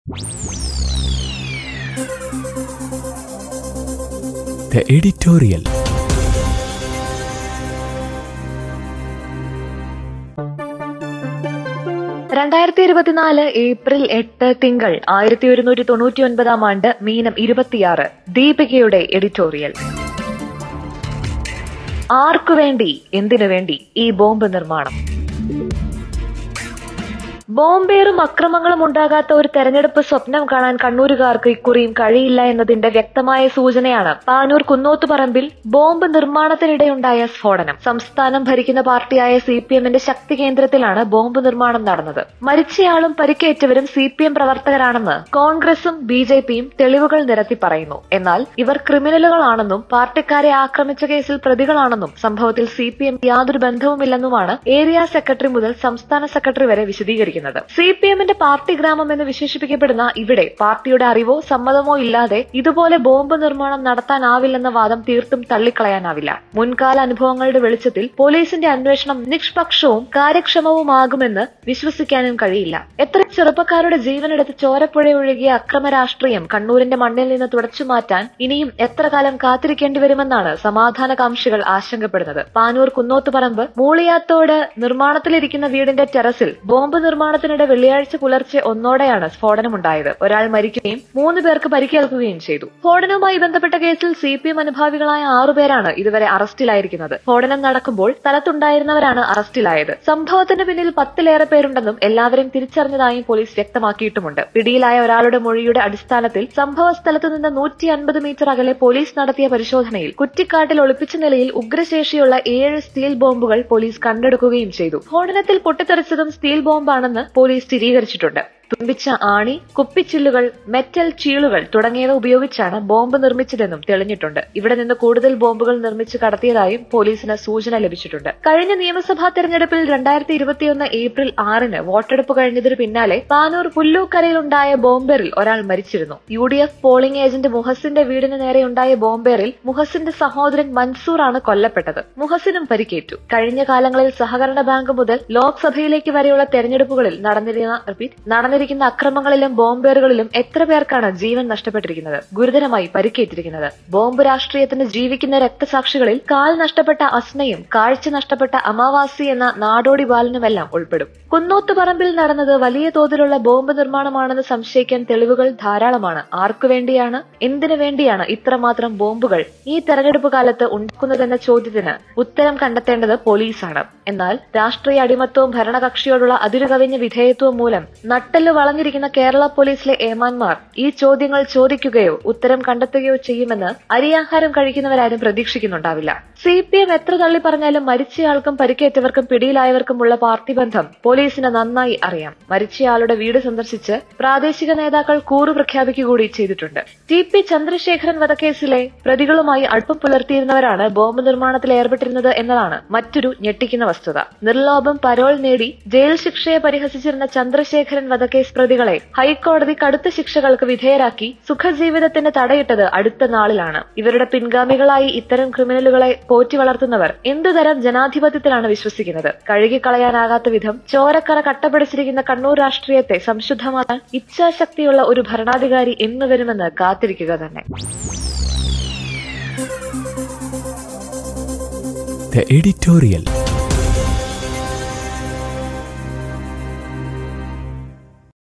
The editorial. രണ്ടായിരത്തി ഇരുപത്തിനാല് April എട്ട് തിങ്കൾ ആയിരത്തി ഒരുന്നൂറ്റി തൊണ്ണൂറ്റി ഒൻപതാം ആണ്ട് മീനം ഇരുപത്തിയാറ് ദീപികയുടെ എഡിറ്റോറിയൽ ആർക്കു വേണ്ടി എന്തിനു വേണ്ടി ഈ ബോംബ് നിർമ്മാണം ബോംബേറും അക്രമങ്ങളും ഉണ്ടാകാത്ത ഒരു തെരഞ്ഞെടുപ്പ് സ്വപ്നം കാണാൻ കണ്ണൂരുകാർക്ക് ഇക്കുറിയും കഴിയില്ല എന്നതിന്റെ വ്യക്തമായ സൂചനയാണ് പാനൂർ കുന്നോത്തുപറമ്പിൽ ബോംബ് നിർമ്മാണത്തിനിടെയുണ്ടായ സ്ഫോടനം സംസ്ഥാനം ഭരിക്കുന്ന പാർട്ടിയായ സി പി എമ്മിന്റെ ശക്തി കേന്ദ്രത്തിലാണ് ബോംബ് നിർമ്മാണം നടന്നത് മരിച്ചയാളും പരിക്കേറ്റവരും സി പി എം പ്രവർത്തകരാണെന്ന് കോൺഗ്രസും ബി ജെ പിയും തെളിവുകൾ നിരത്തി പറയുന്നു എന്നാൽ ഇവർ ക്രിമിനലുകളാണെന്നും പാർട്ടിക്കാരെ ആക്രമിച്ച കേസിൽ പ്രതികളാണെന്നും സംഭവത്തിൽ സി പി എം യാതൊരു ബന്ധവുമില്ലെന്നുമാണ് ഏരിയ സെക്രട്ടറി മുതൽ സംസ്ഥാന സെക്രട്ടറി വരെ വിശദീകരിക്കുന്നത് സി പി എമ്മിന്റെ പാർട്ടി ഗ്രാമം എന്ന് വിശേഷിപ്പിക്കപ്പെടുന്ന ഇവിടെ പാർട്ടിയുടെ അറിവോ സമ്മതമോ ഇല്ലാതെ ഇതുപോലെ ബോംബ് നിർമ്മാണം നടത്താനാവില്ലെന്ന വാദം തീർത്തും തള്ളിക്കളയാനാവില്ല മുൻകാല അനുഭവങ്ങളുടെ വെളിച്ചത്തിൽ പോലീസിന്റെ അന്വേഷണം നിഷ്പക്ഷവും കാര്യക്ഷമവുമാകുമെന്ന് വിശ്വസിക്കാനും കഴിയില്ല എത്ര ചെറുപ്പക്കാരുടെ ജീവനെടുത്ത് ചോരപ്പുഴ ഒഴുകിയ അക്രമ രാഷ്ട്രീയം കണ്ണൂരിന്റെ മണ്ണിൽ നിന്ന് തുടച്ചു മാറ്റാൻ ഇനിയും എത്ര കാലം കാത്തിരിക്കേണ്ടി വരുമെന്നാണ് സമാധാനകാംക്ഷികൾ ആശങ്കപ്പെടുന്നത് പാനൂർ കുന്നോത്തുപറമ്പ് മൂളിയാത്തോട് നിർമ്മാണത്തിലിരിക്കുന്ന വീടിന്റെ ടെറസിൽ ബോംബ് നിർമ്മാണത്തിനിടെ വെള്ളിയാഴ്ച പുലർച്ചെ ഒന്നോടെയാണ് സ്ഫോടനമുണ്ടായത് ഒരാൾ മരിക്കുകയും മൂന്ന് പേർക്ക് പരിക്കേൽക്കുകയും ചെയ്തു സ്ഫോടനവുമായി ബന്ധപ്പെട്ട കേസിൽ സി പി എം അനുഭാവികളായ ആറുപേരാണ് ഇതുവരെ അറസ്റ്റിലായിരിക്കുന്നത് സ്ഫോടനം നടക്കുമ്പോൾ സ്ഥലത്തുണ്ടായിരുന്നവരാണ് അറസ്റ്റിലായത് സംഭവത്തിന് പിന്നിൽ പത്തിലേറെ പേരുണ്ടെന്നും എല്ലാവരെയും തിരിച്ചറിഞ്ഞതായും പോലീസ് വ്യക്തമാക്കിയിട്ടുമുണ്ട് പിടിയിലായ ഒരാളുടെ മൊഴിയുടെ അടിസ്ഥാനത്തിൽ സംഭവ സ്ഥലത്തു നിന്ന് നൂറ്റി അൻപത് മീറ്റർ അകലെ പോലീസ് നടത്തിയ പരിശോധനയിൽ കുറ്റിക്കാട്ടിൽ ഒളിപ്പിച്ച നിലയിൽ ഉഗ്രശേഷിയുള്ള ഏഴ് സ്റ്റീൽ ബോംബുകൾ പോലീസ് കണ്ടെടുക്കുകയും ചെയ്തു സ്ഫോടനത്തിൽ പൊട്ടിത്തെറിച്ചതും സ്റ്റീൽ ബോംബാണെന്ന് പോലീസ് സ്ഥിരീകരിച്ചിട്ടുണ്ട് തുമ്പിച്ച ആണി കുപ്പിച്ചില്ലുകൾ മെറ്റൽ ചീളുകൾ തുടങ്ങിയവ ഉപയോഗിച്ചാണ് ബോംബ് നിർമ്മിച്ചതെന്നും തെളിഞ്ഞിട്ടുണ്ട് ഇവിടെ നിന്ന് കൂടുതൽ ബോംബുകൾ നിർമ്മിച്ച് കടത്തിയതായും പോലീസിന് സൂചന ലഭിച്ചിട്ടുണ്ട് കഴിഞ്ഞ നിയമസഭാ തെരഞ്ഞെടുപ്പിൽ രണ്ടായിരത്തി ഇരുപത്തിയൊന്ന് ഏപ്രിൽ ആറിന് വോട്ടെടുപ്പ് കഴിഞ്ഞതിന് പിന്നാലെ പാനൂർ പുല്ലൂക്കരയിലുണ്ടായ ബോംബേറിൽ ഒരാൾ മരിച്ചിരുന്നു U D F polling agent മുഹസിന്റെ വീടിന് നേരെയുണ്ടായ ബോംബേറിൽ മുഹസിന്റെ സഹോദരൻ മൻസൂർ ആണ് കൊല്ലപ്പെട്ടത് മുഹസിനും പരിക്കേറ്റു കഴിഞ്ഞ കാലങ്ങളിൽ സഹകരണ ബാങ്ക് മുതൽ ലോക്സഭയിലേക്ക് വരെയുള്ള തെരഞ്ഞെടുപ്പുകളിൽ നടന്നിരുന്ന റിപ്പീറ്റ് നടന്നിരിക്കുന്ന അക്രമങ്ങളിലും ബോംബേറുകളിലും എത്ര പേർക്കാണ് ജീവൻ നഷ്ടപ്പെട്ടിരിക്കുന്നത് ഗുരുതരമായി പരിക്കേറ്റിരിക്കുന്നത് ബോംബ് രാഷ്ട്രീയത്തിന് ജീവിക്കുന്ന രക്തസാക്ഷികളിൽ കാൽ നഷ്ടപ്പെട്ട അസ്നയും കാഴ്ച നഷ്ടപ്പെട്ട അമാവാസി എന്ന നാടോടി ബാലനുമെല്ലാം ഉൾപ്പെടും കുന്നോത്തുപറമ്പിൽ നടന്നത് വലിയ തോതിലുള്ള ബോംബ് നിർമ്മാണമാണെന്ന് സംശയിക്കാൻ തെളിവുകൾ ധാരാളമാണ് ആർക്കു വേണ്ടിയാണ് എന്തിനു വേണ്ടിയാണ് ഇത്രമാത്രം ബോംബുകൾ ഈ തെരഞ്ഞെടുപ്പ് കാലത്ത് ഉണ്ടാക്കുന്നതെന്ന ചോദ്യത്തിന് ഉത്തരം കണ്ടെത്തേണ്ടത് പോലീസാണ് എന്നാൽ രാഷ്ട്രീയ അടിമത്വവും ഭരണകക്ഷിയോടുള്ള അതിരുകവിഞ്ഞ വിധേയത്വവും മൂലം നട്ടെല്ല് വളഞ്ഞിരിക്കുന്ന കേരള പോലീസിലെ ഏമാന്മാർ ഈ ചോദ്യങ്ങൾ ചോദിക്കുകയോ ഉത്തരം കണ്ടെത്തുകയോ ചെയ്യുമെന്ന് അരിയാഹാരം കഴിക്കുന്നവരാരും പ്രതീക്ഷിക്കുന്നുണ്ടാവില്ല സി പി എം എത്ര തള്ളി പറഞ്ഞാലും മരിച്ചയാൾക്കും പരിക്കേറ്റവർക്കും പിടിയിലായവർക്കുമുള്ള പാർട്ടി ബന്ധം പോലീസിന് നന്നായി അറിയാം മരിച്ചയാളുടെ വീട് സന്ദർശിച്ച് പ്രാദേശിക നേതാക്കൾ കൂറു പ്രഖ്യാപിക്കുക കൂടി ചെയ്തിട്ടുണ്ട് ടി പി ചന്ദ്രശേഖരൻ വധക്കേസിലെ പ്രതികളുമായി അടുപ്പം പുലർത്തിയിരുന്നവരാണ് ബോംബ് നിർമ്മാണത്തിൽ ഏർപ്പെട്ടിരുന്നത് എന്നതാണ് മറ്റൊരു ഞെട്ടിക്കുന്ന വസ്തുത നിർലോഭം പരോൾ നേടി ജയിൽ ശിക്ഷയെ പരിഹസിച്ചിരുന്ന ചന്ദ്രശേഖരൻ വധക്കേസ് പ്രതികളെ ഹൈക്കോടതി കടുത്ത ശിക്ഷകൾക്ക് വിധേയരാക്കി സുഖജീവിതത്തിന് തടയിട്ടത് അടുത്ത നാളിലാണ് ഇവരുടെ പിൻഗാമികളായി ഇത്തരം ക്രിമിനലുകളെ പോറ്റി വളർത്തുന്നവർ എന്തുതരം ജനാധിപത്യത്തിലാണ് വിശ്വസിക്കുന്നത് കഴുകിക്കളയാനാകാത്ത വിധം ചോരക്കറ കട്ടപിടിച്ചിരിക്കുന്ന കണ്ണൂർ രാഷ്ട്രീയത്തെ സംശുദ്ധമാക്കാൻ ഇച്ഛാശക്തിയുള്ള ഒരു ഭരണാധികാരി എന്ന് വരുമെന്ന് കാത്തിരിക്കുക തന്നെ The editorial.